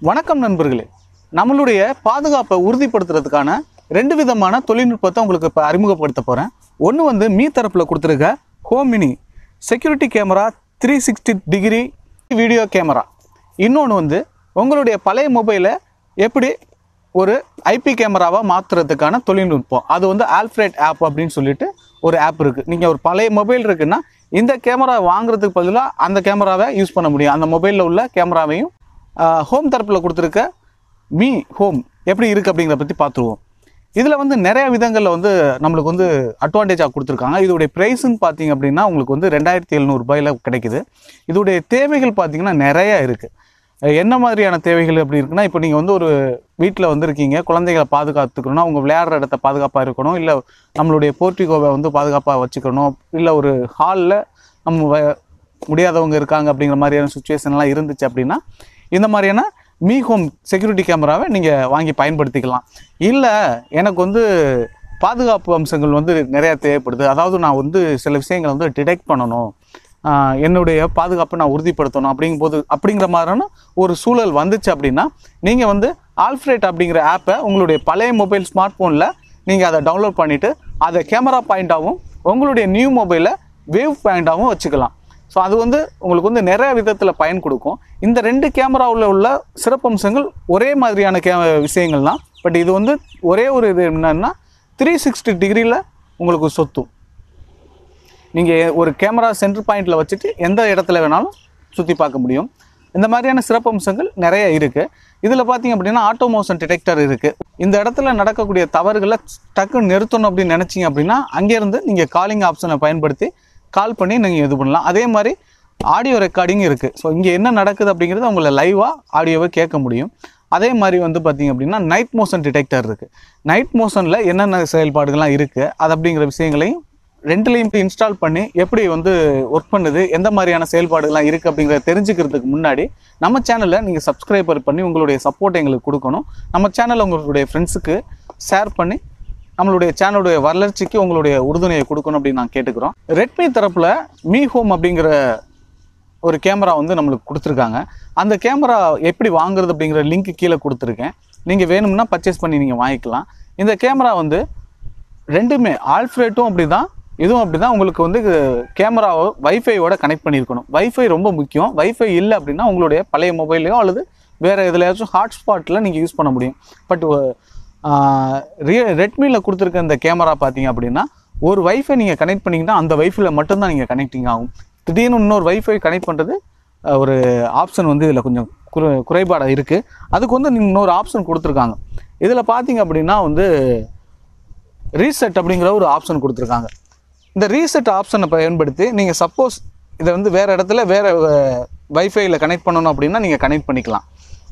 வணக்கம் நண்பர்களே நம்மளுடைய பாதுகாப்பை உறுதிப்படுத்துறதுக்கான ரெண்டு விதமான தொழில்நுட்பத்தை உங்களுக்கு இப்போ அறிமுகப்படுத்த போகிறேன் ஒன்று வந்து மீ தரப்பில் கொடுத்துருக்க home mini security camera three sixty degree video camera இன்னொன்று வந்து உங்களுடைய பழைய மொபைலை எப்படி ஒரு ஐபி கேமராவாக மாற்றுறதுக்கான தொழில்நுட்பம் அது வந்து ஆல்ஃப்ரேட் ஆப் அப்படின்னு சொல்லிட்டு ஒரு ஆப் இருக்குது நீங்கள் ஒரு பழைய மொபைல் இருக்குன்னா இந்த கேமரா வாங்குறதுக்கு பதிலாக அந்த கேமராவை யூஸ் பண்ண முடியும் அந்த மொபைலில் உள்ள கேமராவையும் ஹோம் தரப்பில் கொடுத்துருக்க மீ ஹோம் எப்படி இருக்குது அப்படிங்கிறத பற்றி பார்த்துருவோம் இதில் வந்து நிறைய விதங்களில் வந்து நம்மளுக்கு வந்து அட்வான்டேஜாக கொடுத்துருக்காங்க இதோடைய ப்ரைஸுன்னு பார்த்தீங்க அப்படின்னா உங்களுக்கு வந்து ரெண்டாயிரத்தி எழுநூறுபாயில் கிடைக்குது இதோடைய தேவைகள் பார்த்தீங்கன்னா நிறைய இருக்குது என்ன மாதிரியான தேவைகள் எப்படி இருக்குன்னா இப்போ நீங்கள் வந்து ஒரு வீட்டில் வந்து இருக்கீங்க குழந்தைகளை பாதுகாத்துக்கணும்னா அவங்க விளையாடுற இடத்த பாதுகாப்பாக இருக்கணும் இல்லை நம்மளுடைய போர்ட்டிகோவை வந்து பாதுகாப்பாக வச்சுக்கணும் இல்லை ஒரு ஹாலில் நம்ம வ- முடியாதவங்க இருக்காங்க அப்படிங்கிற மாதிரியான சுச்சுவேஷன்லாம் இருந்துச்சு அப்படின்னா இந்த மாதிரியான மீ ஹோம் செக்யூரிட்டி கேமராவை நீங்கள் வாங்கி பயன்படுத்திக்கலாம் இல்லை எனக்கு வந்து பாதுகாப்பு அம்சங்கள் வந்து நிறையா தேவைப்படுது அதாவது நான் வந்து சில விஷயங்களை வந்து டிடெக்ட் பண்ணணும் ஆஹ் என்னுடைய பாதுகாப்பை நான் உறுதிப்படுத்தணும் அப்படிங்கும்போது அப்படிங்கிற மாதிரியான ஒரு சூழல் வந்துச்சு அப்படின்னா நீங்கள் வந்து ஆல்ஃப்ரேட் அப்படிங்கிற ஆப்பை உங்களுடைய பழைய மொபைல் ஸ்மார்ட் ஃபோனில் நீங்கள் அதை டவுன்லோட் பண்ணிவிட்டு அதை கேமரா பாயிண்ட்டாகவும் உங்களுடைய நியூ மொபைலை வேவ் பாயிண்ட்டாகவும் வச்சுக்கலாம் ஸோ அது வந்து உங்களுக்கு வந்து நிறைய விதத்தில் பயன் கொடுக்கும் இந்த ரெண்டு கேமராவில் உள்ள சிறப்பம்சங்கள் ஒரே மாதிரியான கே விஷயங்கள் தான் பட் இது வந்து ஒரே ஒரு இது என்னன்னா த்ரீ சிக்ஸ்டி டிகிரியில் உங்களுக்கு சொத்தும் நீங்கள் ஒரு கேமரா சென்டர் பாயிண்டில் வச்சுட்டு எந்த இடத்துல வேணாலும் சுற்றி பார்க்க முடியும் இந்த மாதிரியான சிறப்பம்சங்கள் நிறைய இருக்குது இதில் பார்த்தீங்க அப்படின்னா ஆட்டோ மோஷன் டிடெக்டர் இருக்குது இந்த இடத்துல நடக்கக்கூடிய தவறுகளை டக்குன்னு நிறுத்தணும் அப்படின்னு நினச்சிங்க அப்படின்னா அங்கேருந்து நீங்கள் காலிங் ஆப்ஷனை பயன்படுத்தி கால் பண்ணி நீங்கள் இது பண்ணலாம் அதே மாதிரி ஆடியோ ரெக்கார்டிங் இருக்குது ஸோ இங்கே என்ன நடக்குது அப்படிங்கிறது உங்களை லைவாக ஆடியோவை கேட்க முடியும் அதே மாதிரி வந்து பார்த்தீங்க அப்படின்னா நைட் மோஷன் டிடெக்டர் இருக்குது நைட் மோஷனில் என்னென்ன செயல்பாடுகள்லாம் இருக்குது அது அப்படிங்கிற விஷயங்களையும் ரெண்டுலேயும் இன்ஸ்டால் பண்ணி எப்படி வந்து ஒர்க் பண்ணுது எந்த மாதிரியான செயல்பாடுகள்லாம் இருக்குது அப்படிங்கிறத தெரிஞ்சுக்கிறதுக்கு முன்னாடி நம்ம சேனலை நீங்கள் சப்ஸ்கிரைபர் பண்ணி உங்களுடைய சப்போர்ட் எங்களுக்கு கொடுக்கணும் நம்ம சேனலை உங்களுடைய ஃப்ரெண்ட்ஸுக்கு ஷேர் பண்ணி நம்மளுடைய சேனலுடைய வளர்ச்சிக்கு உங்களுடைய உறுதுணையை கொடுக்கணும் அப்படின்னு நான் கேட்டுக்கிறோம் ரெட்மி தரப்பில் மீ ஹோம் அப்படிங்கிற ஒரு கேமரா வந்து நம்மளுக்கு கொடுத்துருக்காங்க அந்த கேமரா எப்படி வாங்குறது அப்படிங்கிற லிங்க் கீழே கொடுத்துருக்கேன் நீங்கள் வேணும்னா பர்ச்சேஸ் பண்ணி நீங்கள் வாங்கிக்கலாம் இந்த கேமரா வந்து ரெண்டுமே ஆல்ஃப்ரேட்டும் அப்படி தான் இதுவும் அப்படி தான் உங்களுக்கு வந்து கேமராவை வைஃபையோட கனெக்ட் பண்ணியிருக்கணும் வைஃபை ரொம்ப முக்கியம் வைஃபை இல்லை அப்படின்னா உங்களுடைய பழைய மொபைல்லையோ அல்லது வேறு எதுலையாச்சும் ஹாட்ஸ்பாட்டில் நீங்கள் யூஸ் பண்ண முடியும் பட் ரிய ரெட்மியில் கொடுத்துருக்க இந்த கேமரா பார்த்தீங்க அப்படின்னா ஒரு வைஃபை நீங்கள் கனெக்ட் பண்ணிங்கன்னா அந்த வைஃபைல மட்டும்தான் நீங்கள் கனெக்டிங் ஆகும் திடீர்னு இன்னொரு வைஃபை கனெக்ட் பண்ணுறது அஹ், ஒரு ஆப்ஷன் வந்து இதில் கொஞ்சம் குறை குறைபாடாக இருக்குது அதுக்கு வந்து நீங்க இன்னொரு ஆப்ஷன் கொடுத்துருக்காங்க இதில் பார்த்தீங்க அப்படின்னா வந்து ரீசெட் அப்படிங்கிற ஒரு ஆப்ஷன் கொடுத்துருக்காங்க இந்த ரீசெட் ஆப்ஷனை பயன்படுத்தி நீங்கள் சப்போஸ் இதை வந்து வேறு இடத்துல வேறு வைஃபைல கனெக்ட் பண்ணணும் அப்படின்னா நீங்கள் கனெக்ட் பண்ணிக்கலாம்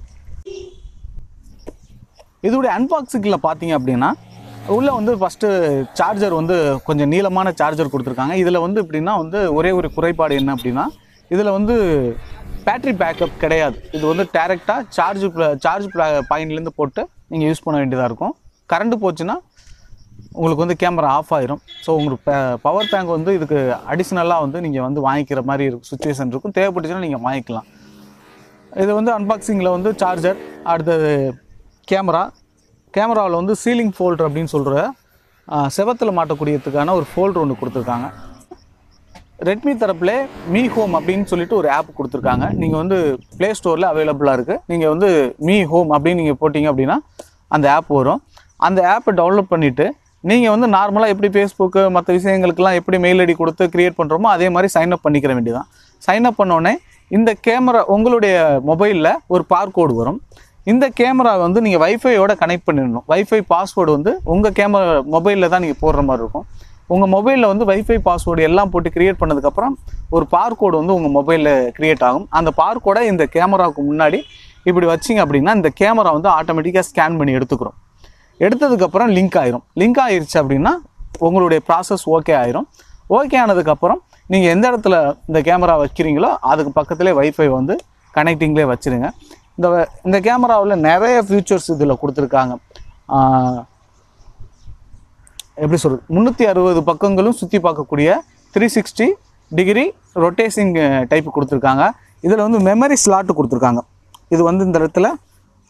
இதோடைய அன்பாக்சிங்கில் பார்த்தீங்க அப்படின்னா உள்ளே வந்து ஃபஸ்ட்டு சார்ஜர் வந்து கொஞ்சம் நீளமான சார்ஜர் கொடுத்துருக்காங்க இதில் வந்து எப்படின்னா வந்து ஒரே ஒரு குறைபாடு என்ன அப்படின்னா இதில் வந்து பேட்டரி பேக்கப் கிடையாது இது வந்து டேரெக்டாக சார்ஜ் சார்ஜ் பாயிண்ட்லேருந்து போட்டு நீங்கள் யூஸ் பண்ண வேண்டியதாக இருக்கும் கரண்ட் போச்சுன்னா உங்களுக்கு வந்து கேமரா ஆஃப் ஆயிரும் ஸோ உங்களுக்கு பவர் பேங்க் வந்து இதுக்கு அடிஷ்னலாக வந்து நீங்கள் வந்து வாங்கிக்கிற மாதிரி இருக்கும் சுச்சுவேஷன் இருக்கும் தேவைப்பட்டுச்சுன்னா நீங்கள் வாங்கிக்கலாம் இது வந்து அன்பாக்சிங்கில் வந்து சார்ஜர் அடுத்தது கேமரா கேமராவில் வந்து சீலிங் ஃபோல்டர் அப்படின்னு சொல்கிற செவத்தில் மாட்டக்கூடியதுக்கான ஒரு ஃபோல்டர் ஒன்று கொடுத்துருக்காங்க ரெட்மி தரப்புல மீ ஹோம் அப்படின்னு சொல்லிட்டு ஒரு ஆப் கொடுத்துருக்காங்க நீங்கள் வந்து ப்ளே ஸ்டோரில் அவைலபிளாக இருக்குது நீங்கள் வந்து மீ ஹோம் அப்படின்னு நீங்கள் போட்டிங்க அப்படின்னா அந்த ஆப் வரும் அந்த ஆப்பை டவுன்லோட் பண்ணிவிட்டு நீங்கள் வந்து நார்மலாக எப்படி ஃபேஸ்புக்கு மற்ற விஷயங்களுக்கெல்லாம் எப்படி மெயில் ஐடி கொடுத்து க்ரியேட் பண்ணுறோமோ அதே மாதிரி சைன் அப் பண்ணிக்கிற வேண்டியதான் சைன் அப் பண்ணோடனே இந்த கேமரா உங்களுடைய மொபைலில் ஒரு பார்கோடு வரும் இந்த கேமரா வந்து நீங்கள் வைஃபையோட கனெக்ட் பண்ணிடணும் வைஃபை பாஸ்வேர்டு வந்து உங்கள் கேமரா மொபைலில் தான் நீங்கள் போடுற மாதிரி இருக்கும் உங்கள் மொபைலில் வந்து வைஃபை பாஸ்வேர்டு எல்லாம் போட்டு கிரியேட் பண்ணதுக்கப்புறம் ஒரு பார்கோடு வந்து உங்கள் மொபைலில் கிரியேட் ஆகும் அந்த பார்கோடை இந்த கேமராவுக்கு முன்னாடி இப்படி வச்சிங்க அப்படின்னா இந்த கேமரா வந்து ஆட்டோமேட்டிக்காக ஸ்கேன் பண்ணி எடுத்துக்கிறோம் எடுத்ததுக்கப்புறம் லிங்க் ஆயிரும் லிங்க் ஆயிருச்சு அப்படின்னா உங்களுடைய ப்ராசஸ் ஓகே ஆயிரும் ஓகே ஆனதுக்கப்புறம் நீங்கள் எந்த இடத்துல இந்த கேமரா வைக்கிறீங்களோ அதுக்கு பக்கத்துலேயே வைஃபை வந்து கனெக்டிங்லேயே வச்சுருங்க இந்த இந்த கேமராவில் நிறைய ஃபியூச்சர்ஸ் இதில் கொடுத்துருக்காங்க ஆஹ் எப்படி சொல்கிறது முந்நூற்றி அறுபது பக்கங்களும் சுற்றி பார்க்கக்கூடிய three sixty degree rotating type கொடுத்துருக்காங்க இதில் வந்து மெமரி ஸ்லாட்டு கொடுத்துருக்காங்க இது வந்து இந்த இடத்துல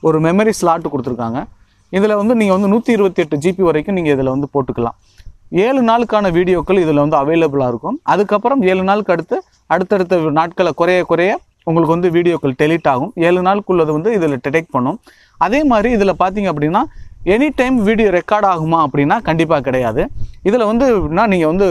ஒரு மெமரி ஸ்லாட் கொடுத்துருக்காங்க இதில் வந்து நீங்கள் வந்து நூற்றி இருபத்தி எட்டு ஜிபி வரைக்கும் நீங்கள் இதில் வந்து போட்டுக்கலாம் ஏழு நாளுக்கான வீடியோக்கள் இதில் வந்து அவைலபிளாக இருக்கும் அதுக்கப்புறம் ஏழு நாளுக்கு அடுத்து அடுத்தடுத்த நாட்களை குறைய குறைய உங்களுக்கு வந்து வீடியோக்கள் டெலிட் ஆகும் ஏழு நாளுக்குள்ளது வந்து இதில் டிடெக்ட் பண்ணும் அதே மாதிரி இதில் பார்த்தீங்க அப்படின்னா எனி டைம் வீடியோ ரெக்கார்ட் ஆகுமா அப்படின்னா கண்டிப்பாக கிடையாது இதில் வந்து நீங்கள் வந்து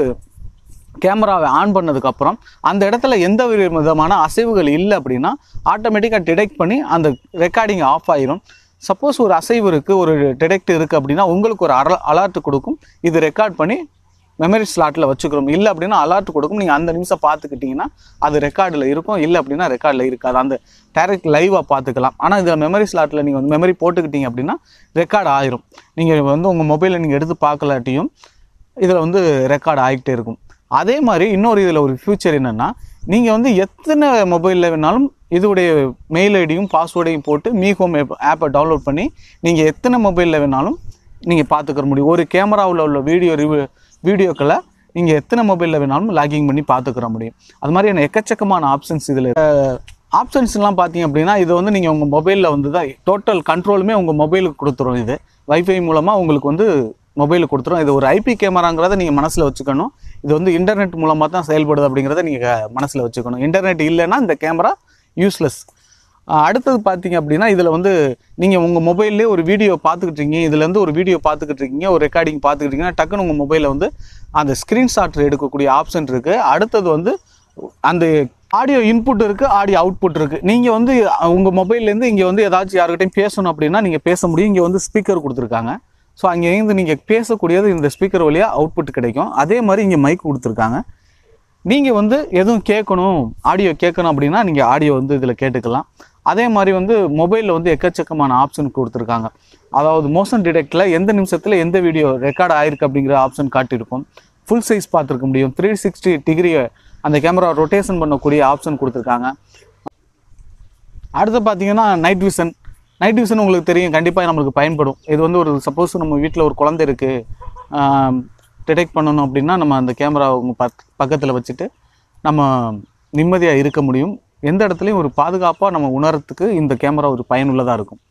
கேமராவை ஆன் பண்ணதுக்கப்புறம் அந்த இடத்துல எந்த ஒரு விதமான அசைவுகள் இல்லை அப்படின்னா ஆட்டோமேட்டிக்காக டிடெக்ட் பண்ணி அந்த ரெக்கார்டிங் ஆஃப் ஆயிரும் சப்போஸ் ஒரு அசைவு இருக்குது ஒரு டிடெக்ட் இருக்குது அப்படின்னா உங்களுக்கு ஒரு அல அலர்ட் கொடுக்கும் இது ரெக்கார்ட் பண்ணி மெமரி ஸ்லாட்டில் வச்சுக்கிறோம் இல்லை அப்படின்னா அலர்ட் கொடுக்கும் நீங்கள் அந்த நிமிஷம் பார்த்துக்கிட்டிங்கன்னா அது ரெக்கார்டில் இருக்கும் இல்லை அப்படின்னா ரெக்கார்டில் இருக்காது அந்த டேரக்ட் லைவாக பார்த்துக்கலாம் ஆனால் இதில் மெமரி ஸ்லாட்டில் நீங்கள் வந்து மெமரி போட்டுக்கிட்டீங்க அப்படின்னா ரெக்கார்ட் ஆயிரும் நீங்கள் வந்து உங்கள் மொபைலில் நீங்கள் எடுத்து பார்க்கலாட்டியும் இதில் வந்து ரெக்கார்ட் ஆகிக்கிட்டே இருக்கும் அதே மாதிரி இன்னொரு இதில் ஒரு ஃபியூச்சர் என்னென்னா நீங்கள் வந்து எத்தனை மொபைலில் வேணாலும் இதோடைய மெயில் ஐடியும் பாஸ்வேர்டையும் போட்டு மீ ஹோம் ஆப்பை டவுன்லோட் பண்ணி நீங்கள் எத்தனை மொபைலில் வேணாலும் நீங்கள் பார்த்துக்கிற முடியும் ஒரு கேமராவில் உள்ள வீடியோ ரிவ்யூ வீடியோக்களை நீங்கள் எத்தனை மொபைலில் வேணாலும் லாகிங் பண்ணி பார்த்துக்கிற முடியும் அது மாதிரியான எக்கச்சக்கமான ஆப்ஷன்ஸ் இதில் ஆப்ஷன்ஸ்லாம் பார்த்தீங்க அப்படின்னா இது வந்து நீங்கள் உங்கள் மொபைலில் வந்து தான் டோட்டல் கண்ட்ரோலுமே உங்கள் மொபைலுக்கு கொடுத்துரும் இது வைஃபை மூலமாக உங்களுக்கு வந்து மொபைலுக்கு கொடுத்துரும் இது ஒரு ஐபி கேமராங்கிறத நீங்கள் மனசில் வச்சுக்கணும் இது வந்து இன்டர்நெட் மூலமாக தான் செயல்படுது அப்படிங்கிறத நீங்கள் மனசில் வச்சுக்கணும் இன்டர்நெட் இல்லைன்னா இந்த கேமரா யூஸ்லெஸ் அடுத்தது பார்த்தீங்க அப்படின்னா இதில் வந்து நீங்கள் உங்கள் மொபைல்லே ஒரு வீடியோ பார்த்துக்கிட்டு இருக்கீங்க இதுலேருந்து ஒரு வீடியோ பார்த்துக்கிட்டு இருக்கீங்க ஒரு ரெக்கார்டிங் பார்த்துக்கிட்டு இருக்கீங்கன்னா டக்குன்னு உங்கள் மொபைலில் வந்து அந்த ஸ்க்ரீன்ஷாட் எடுக்கக்கூடிய ஆப்ஷன் இருக்குது அடுத்தது வந்து அந்த ஆடியோ இன்புட் இருக்குது ஆடியோ அவுட்புட் இருக்குது நீங்கள் வந்து உங்கள் மொபைல்லேருந்து இங்கே வந்து ஏதாச்சும் யார்கிட்டையும் பேசணும் அப்படின்னா நீங்கள் பேச முடியும் இங்கே வந்து ஸ்பீக்கர் கொடுத்துருக்காங்க ஸோ அங்கேருந்து நீங்கள் பேசக்கூடியது இந்த ஸ்பீக்கர் வழியாக அவுட்புட் கிடைக்கும் அதே மாதிரி இங்கே மைக் கொடுத்துருக்காங்க நீங்கள் வந்து எதுவும் கேட்கணும் ஆடியோ கேட்கணும் அப்படின்னா நீங்கள் ஆடியோ வந்து இதில் கேட்டுக்கலாம் அதே மாதிரி வந்து மொபைலில் வந்து எக்கச்சக்கமான ஆப்ஷன் கொடுத்துருக்காங்க அதாவது மோஷன் டிடெக்டில் எந்த நிமிஷத்தில் எந்த வீடியோ ரெக்கார்ட் ஆயிருக்கு அப்படிங்கிற ஆப்ஷன் காட்டியிருக்கும் ஃபுல் சைஸ் பார்த்துருக்க முடியும் த்ரீ சிக்ஸ்டி டிகிரி அந்த கேமரா ரொட்டேஷன் பண்ணக்கூடிய ஆப்ஷன் கொடுத்துருக்காங்க அடுத்து பார்த்தீங்கன்னா நைட் விஷன் நைட் விஷன் உங்களுக்கு தெரியும் கண்டிப்பாக நம்மளுக்கு பயன்படும் இது வந்து ஒரு சப்போஸ் நம்ம வீட்டில் ஒரு குழந்தை இருக்குது டிடெக்ட் பண்ணணும் அப்படின்னா நம்ம அந்த கேமரா உங்கள் பக் பக்கத்தில் வச்சுட்டு நம்ம நிம்மதியாக இருக்க முடியும் எந்த இடத்துலையும் ஒரு பாதுகாப்பாக நம்ம உணரத்துக்கு இந்த கேமரா ஒரு பயனுள்ளதாக இருக்கும்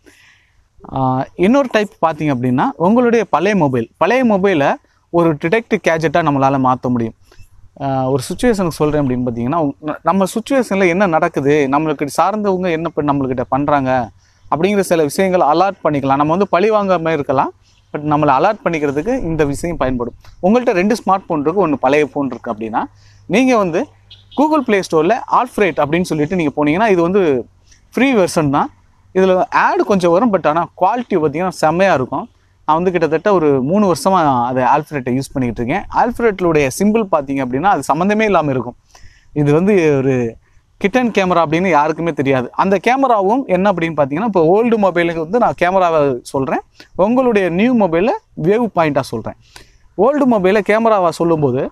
ஆஹ் இன்னொரு டைப் பார்த்தீங்க அப்படின்னா உங்களுடைய பழைய மொபைல் பழைய மொபைலை ஒரு டிடெக்ட் கேஜெட்டாக நம்மளால் மாற்ற முடியும் ஆஹ் ஒரு சுச்சுவேஷனுக்கு சொல்கிறேன் அப்படின்னு பார்த்தீங்கன்னா உங்க- நம்ம சுச்சுவேஷனில் என்ன நடக்குது நம்மளுக்கு சார்ந்தவங்க என்ன பண்ண நம்மளுக்கிட்ட பண்ணுறாங்க அப்படிங்கிற சில விஷயங்கள் அலர்ட் பண்ணிக்கலாம் நம்ம வந்து பழி வாங்காம இருக்கலாம் பட் நம்மளை அலர்ட் பண்ணிக்கிறதுக்கு இந்த விஷயம் பயன்படும் உங்கள்கிட்ட ரெண்டு ஸ்மார்ட் ஃபோன் இருக்குது ஒன்று பழைய ஃபோன் இருக்குது அப்படின்னா நீங்கள் வந்து கூகுள் ப்ளே ஸ்டோரில் ஆல்ஃப்ரேட் அப்படின்னு சொல்லிட்டு நீங்கள் போனீங்கன்னா இது வந்து ஃப்ரீ வெர்ஷன் தான் இதில் ஆட் கொஞ்சம் வரும் பட் ஆனால் குவாலிட்டி பார்த்தீங்கன்னா செம்மையாக இருக்கும் நான் வந்து கிட்டத்தட்ட ஒரு மூணு வருஷமாக அதை ஆல்ஃப்ரேட்டை யூஸ் பண்ணிக்கிட்டு இருக்கேன் ஆல்ஃப்ரேட்லுடைய சிம்பிள் பார்த்தீங்க அப்படின்னா அது சம்மந்தமே இல்லாமல் இருக்கும் இது வந்து ஒரு கிட்டன் கேமரா அப்படின்னு யாருக்குமே தெரியாது அந்த கேமராவும் என்ன அப்படின்னு பார்த்தீங்கன்னா இப்போ ஓல்டு மொபைலுக்கு வந்து நான் கேமராவை சொல்கிறேன் உங்களுடைய நியூ மொபைலில் வேவ் பாயிண்ட்டாக சொல்கிறேன் ஓல்டு மொபைலில் கேமராவை சொல்லும்போது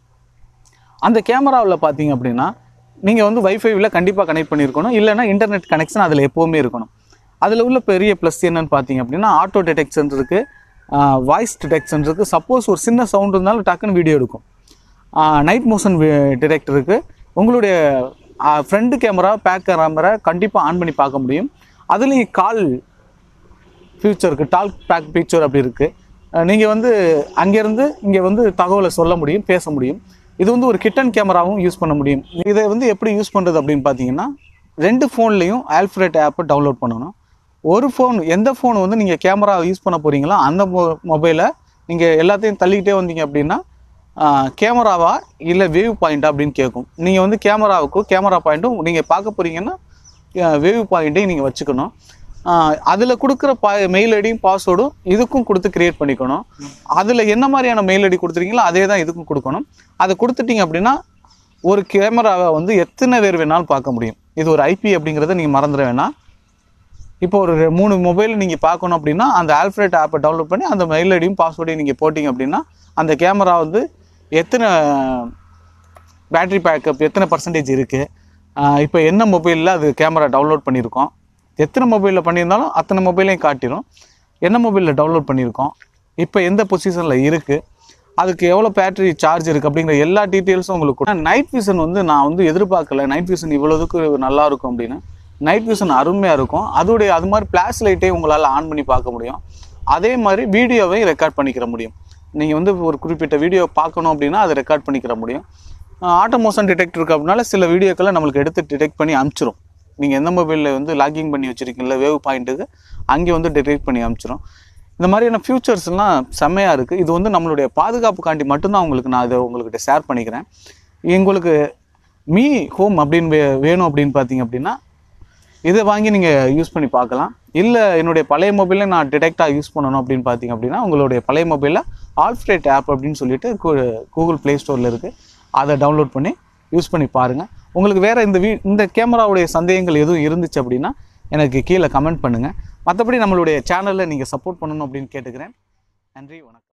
அந்த கேமராவில் பார்த்தீங்க அப்படின்னா நீங்கள் வந்து வைஃபைவில் கண்டிப்பாக கனெக்ட் பண்ணியிருக்கணும் இல்லைன்னா இன்டர்நெட் கனெக்ஷன் அதில் எப்போவுமே இருக்கணும் அதில் உள்ள பெரிய ப்ளஸ் என்னன்னு பார்த்தீங்க அப்படின்னா ஆட்டோ டிடெக்ஷன் இருக்குது வாய்ஸ் டிடெக்ஷன் இருக்குது சப்போஸ் ஒரு சின்ன சவுண்ட் இருந்தாலும் டக்குன்னு வீடியோ எடுக்கும் நைட் மோஷன் டிடெக்ட் இருக்குது உங்களுடைய ஃப்ரண்ட் கேமரா பேக் கேமரா கண்டிப்பாக ஆன் பண்ணி பார்க்க முடியும் அதுலேயும் கால் ஃபியூச்சர் இருக்குது டால்க் பேக் பிக்சர் அப்படி இருக்குது நீங்கள் வந்து அங்கேருந்து இங்கே வந்து தகவலை சொல்ல முடியும் பேச முடியும் இது வந்து ஒரு கிட்டன் கேமராவும் யூஸ் பண்ண முடியும் இதை வந்து எப்படி யூஸ் பண்ணுறது அப்படின்னு பார்த்தீங்கன்னா ரெண்டு ஃபோன்லேயும் ஆல்ஃப்ரேட் ஆப்பை டவுன்லோட் பண்ணணும் ஒரு ஃபோன் எந்த ஃபோன் வந்து நீங்கள் கேமரா யூஸ் பண்ண போகிறீங்களோ அந்த மொ மொபைலை நீங்கள் எல்லாத்தையும் தள்ளிக்கிட்டே வந்தீங்க அப்படின்னா கேமராவா இல்லை வேவ் பாயிண்டா அப்படின்னு கேட்கும் நீங்கள் வந்து கேமராவுக்கும் கேமரா பாயிண்ட்டும் நீங்கள் பார்க்க போகிறீங்கன்னா வேவ் பாயிண்ட்டையும் நீங்கள் வச்சுக்கணும் அதில் கொடுக்குற பா மெயில் ஐடியும் பாஸ்வேர்டும் இதுக்கும் கொடுத்து கிரியேட் பண்ணிக்கணும் அதில் என்ன மாதிரியான மெயில் ஐடி கொடுத்துருக்கீங்களோ அதே தான் இதுக்கும் கொடுக்கணும் அதை கொடுத்துட்டீங்க அப்படின்னா ஒரு கேமராவை வந்து எத்தனை பேர் வேணாலும் பார்க்க முடியும் இது ஒரு ஐபி அப்படிங்கிறத நீங்கள் மறந்துட வேணாம் இப்போ ஒரு ரெ- மூணு மொபைல் நீங்கள் பார்க்கணும் அப்படின்னா அந்த ஆல்ஃப்ரேட் ஆப்பை டவுன்லோட் பண்ணி அந்த மெயில் ஐடியும் பாஸ்வேர்டையும் நீங்கள் போட்டிங்க அப்படின்னா அந்த கேமரா வந்து எத்தனை பேட்டரி பேக்கப் எத்தனை பர்சன்டேஜ் இருக்குது இப்போ என்ன மொபைலில் அது கேமரா டவுன்லோட் பண்ணியிருக்கோம் எத்தனை மொபைலில் பண்ணியிருந்தாலும் அத்தனை மொபைலையும் காட்டிடும் என்ன மொபைலில் டவுன்லோட் பண்ணியிருக்கோம் இப்போ எந்த பொசிஷனில் இருக்குது அதுக்கு எவ்வளோ பேட்டரி சார்ஜ் இருக்குது அப்படிங்கிற எல்லா டீட்டெயில்ஸும் உங்களுக்கு நைட் விஷன் வந்து நான் வந்து எதிர்பார்க்கல நைட் விஷன் இவ்வளோதுக்கு நல்லா இருக்கும் அப்படின்னு நைட் விஷன் அருமையாக இருக்கும் அதோடைய அது மாதிரி ஃப்ளாஷ் லைட்டே உங்களால் ஆன் பண்ணி பார்க்க முடியும் அதே மாதிரி வீடியோவையும் ரெக்கார்ட் பண்ணிக்கிற முடியும் நீங்கள் வந்து ஒரு குறிப்பிட்ட வீடியோ பார்க்கணும் அப்படின்னா அதை ரெக்கார்ட் பண்ணிக்கிற முடியும் ஆட்டோ மோஷன் டிடெக்ட் இருக்கு அப்படின்னால சில வீடியோக்களை நம்மளுக்கு எடுத்து டிடெக்ட் பண்ணி அனுப்பிச்சிரும் நீங்கள் எந்த மொபைலில் வந்து லாகிங் பண்ணி வச்சுருக்கீங்களா வேவ் பாயிண்ட்டுக்கு அங்கே வந்து டிடெக்ட் பண்ணி அனுப்பிச்சிரும் இந்த மாதிரியான ஃபியூச்சர்ஸ்லாம் செம்மையாக இருக்குது இது வந்து நம்மளுடைய பாதுகாப்புக்காண்டி மட்டும்தான் உங்களுக்கு நான் இதை உங்கள்கிட்ட ஷேர் பண்ணிக்கிறேன் எங்களுக்கு மீ ஹோம் அப்படின்னு வே- வேணும் அப்படின்னு பார்த்தீங்க அப்படின்னா இதை வாங்கி நீங்கள் யூஸ் பண்ணி பார்க்கலாம் இல்லை என்னுடைய பழைய மொபைலில் நான் டிடெக்டாக யூஸ் பண்ணணும் அப்படின்னு பார்த்தீங்க அப்படின்னா உங்களுடைய பழைய மொபைலில் ஆல்ஃப்ரேட் ஆப் அப்படின்னு சொல்லிட்டு கூகுள் ப்ளே ஸ்டோரில் இருக்குது அதை டவுன்லோட் பண்ணி யூஸ் பண்ணி பாருங்கள் உங்களுக்கு வேறு இந்த வீ இந்த கேமராவுடைய சந்தேகங்கள் எதுவும் இருந்துச்சு அப்படின்னா எனக்கு கீழே கமெண்ட் பண்ணுங்கள் மற்றபடி நம்மளுடைய சேனலில் நீங்கள் சப்போர்ட் பண்ணணும் அப்படின்னு கேட்டுக்கிறேன் நன்றி வணக்கம்